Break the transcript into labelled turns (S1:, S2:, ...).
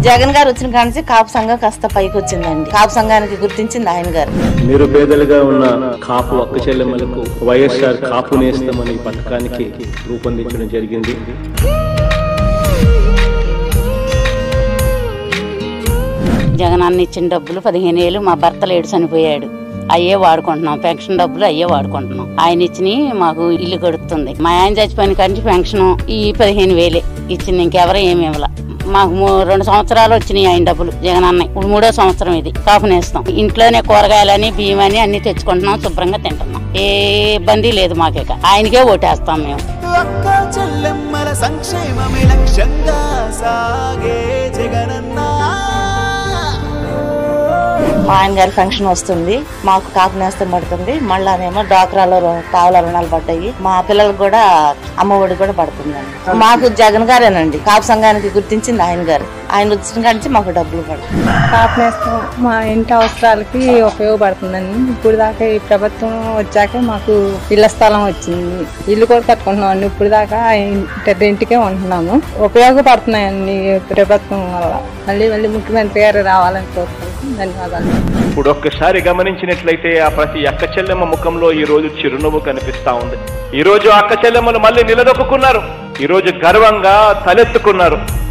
S1: జగన్ గారు వచ్చిన కాడ నుంచి కాపు సంఘం కాస్త పైకి వచ్చిందండి కాపు సంఘానికి గుర్తించింది ఆయన గారు
S2: నిరుపేదలుగా ఉన్న కాపు అక్క చెల్లెమ్మలకు వైఎస్ఆర్ కాపు నేస్తామని ఈ పథకానికి రూపొందించడం జరిగింది
S3: జగన్ అన్న ఇచ్చిన డబ్బులు పదిహేను ఏళ్ళు మా భర్త లేడు చనిపోయాడు అయ్యే వాడుకుంటున్నాం పెన్షన్ డబ్బులు అయ్యే వాడుకుంటున్నాం ఆయన ఇచ్చిన మాకు ఇల్లు గడుపుతుంది మా ఆయన చచ్చిపోయిన కాడి నుంచి పెన్షన్ ఈ పదిహేను వేలే ఇచ్చింది ఇంకెవరో ఏమి ఇవ్వాల మాకు మూ- రెండు సంవత్సరాలు వచ్చినాయి ఆయన డబ్బులు జగన్ అన్న ఇప్పుడు మూడో సంవత్సరం ఇది కాపు నేస్తాం ఇంట్లోనే కూరగాయలని బియ్యం అని అన్ని తెచ్చుకుంటున్నాం శుభ్రంగా తింటున్నాం ఏ ఇబ్బంది లేదు మాకిక ఆయనకే ఓటేస్తాం మేము
S4: అక్క చెల్లెమ్మల సంక్షేమమే లక్ష్యంగా సాగే జగనన్నా
S1: మా ఆయన గారి ఫంక్షన్ వస్తుంది మాకు కాపు నేస్తం పడుతుంది మళ్ళానేమో డాక్రాలో పావుల రుణాలు పడ్డాయి మా పిల్లలకు కూడా అమ్మ ఒడి కూడా పడుతుందండి మాకు జగన్ గారేనండి కాపు సంఘానికి గుర్తించింది ఆయన గారు ఆయన వచ్చిన కాడి నుంచి మాకు డబ్బులు పడుతుంది
S5: కాపు నేస్తం మా ఇంటి అవసరాలకి ఉపయోగపడుతుందండి ఇప్పుడు దాకా ఈ ప్రభుత్వం వచ్చాక మాకు ఇళ్ల స్థలం వచ్చింది ఇల్లు కూడా కట్టుకుంటున్నామండి ఇప్పుడు దాకా ఇంటి రెంట్కే ఉంటున్నాము ఉపయోగపడుతున్నాయండి ఈ ప్రభుత్వం వల్ల మళ్ళీ మళ్ళీ ముఖ్యమంత్రి గారు రావాలని కోరుకుంటున్నాం ధన్యవాదాలు
S2: ఇప్పుడు ఒక్కసారి గమనించినట్లయితే ఆ ప్రతి అక్క చెల్లెమ్మ ముఖంలో ఈ రోజు చిరునవ్వు కనిపిస్తా ఉంది ఈ రోజు అక్క చెల్లెమ్మలు మళ్ళీ నిలదొక్కున్నారు ఈ రోజు గర్వంగా తలెత్తుకున్నారు